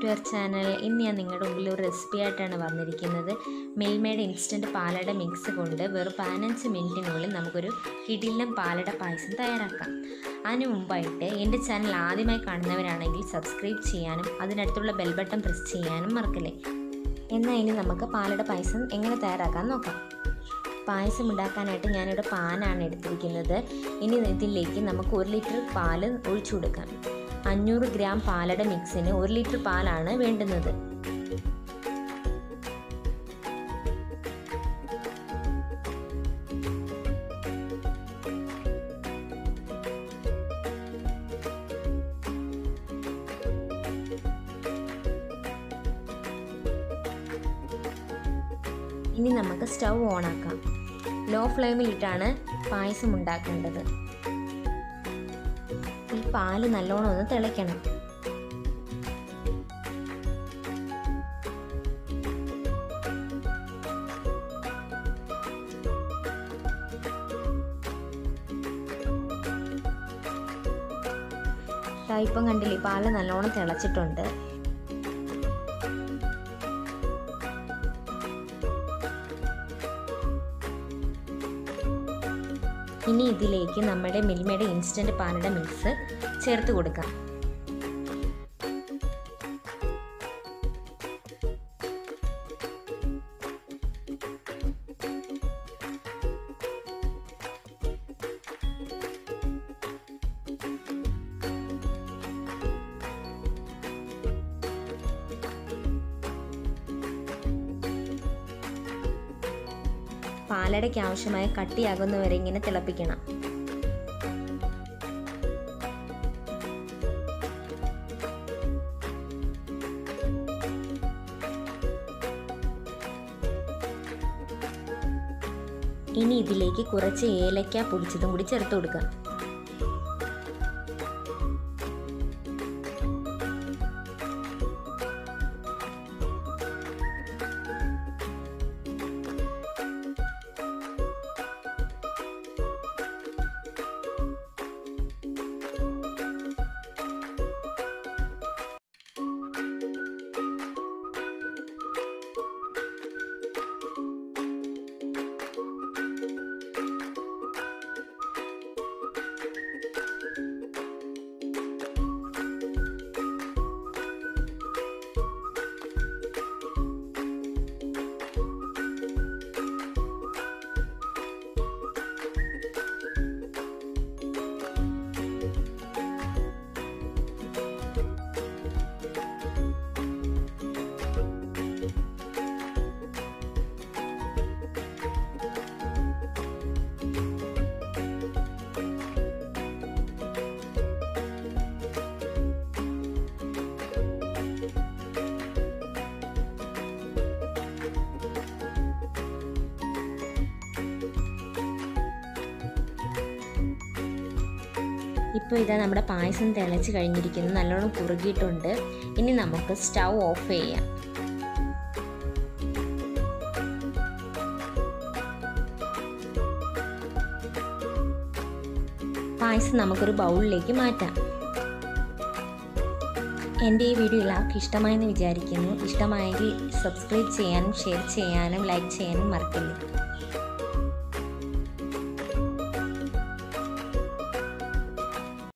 to our channel ഇന്ന് ഞാൻ നിങ്ങളുടെ മുമ്പിൽ ഒരു റെസിപ്പി ആയിട്ടാണ് വന്നിരിക്കുന്നത് മിൽമയുടെ ഇൻസ്റ്റൻറ്റ് പാലട മിക്സ് കൊണ്ട് വെറും പതിനഞ്ച് മിനിറ്റിനുള്ളിൽ നമുക്കൊരു കിടിലം പാലട പായസം തയ്യാറാക്കാം അതിന് മുമ്പായിട്ട് എൻ്റെ ചാനൽ ആദ്യമായി കാണുന്നവരാണെങ്കിൽ സബ്സ്ക്രൈബ് ചെയ്യാനും അതിനടുത്തുള്ള ബെൽ ബട്ടൺ പ്രസ് ചെയ്യാനും മറക്കല്ലേ എന്നാൽ ഇനി നമുക്ക് പാലട പായസം എങ്ങനെ തയ്യാറാക്കാൻ നോക്കാം പായസം ഉണ്ടാക്കാനായിട്ട് ഞാനിവിടെ പാനാണ് എടുത്തിരിക്കുന്നത് ഇനി ഇതിലേക്ക് നമുക്ക് ഒരു ലിറ്റർ പാല് ഒഴിച്ചു കൊടുക്കാം അഞ്ഞൂറ് ഗ്രാം പാലട മിക്സിന് ഒരു ലിറ്റർ പാലാണ് വേണ്ടുന്നത് ഇനി നമുക്ക് സ്റ്റൗ ഓണാക്കാം ലോ ഫ്ലെയിമിലിട്ടാണ് പായസം ഉണ്ടാക്കേണ്ടത് ഈ പാല് നല്ലോണം ഒന്ന് തിളയ്ക്കണം ഇപ്പം കണ്ടില്ലേ പാല് നല്ലോണം തിളച്ചിട്ടുണ്ട് ഇനി ഇതിലേക്ക് നമ്മുടെ മിൽമയുടെ ഇൻസ്റ്റൻറ്റ് പാലട മിക്സ് ചേർത്ത് കൊടുക്കാം പാലടയ്ക്ക് ആവശ്യമായ കട്ടിയാകുന്നവരെ ഇങ്ങനെ തിളപ്പിക്കണം ഇനി ഇതിലേക്ക് കുറച്ച് ഏലക്ക പൊടിച്ചതും കൂടി ചേർത്ത് കൊടുക്കാം ഇപ്പോൾ ഇതാ നമ്മുടെ പായസം തിളച്ച് കഴിഞ്ഞിരിക്കുന്നു നല്ലോണം കുറുകിയിട്ടുണ്ട് ഇനി നമുക്ക് സ്റ്റൗ ഓഫ് ചെയ്യാം പായസം നമുക്കൊരു ബൗളിലേക്ക് മാറ്റാം എൻ്റെ ഈ വീഡിയോ എല്ലാവർക്കും ഇഷ്ടമായെന്ന് വിചാരിക്കുന്നു ഇഷ്ടമായെങ്കിൽ സബ്സ്ക്രൈബ് ചെയ്യാനും ഷെയർ ചെയ്യാനും ലൈക്ക് ചെയ്യാനും മറക്കില്ല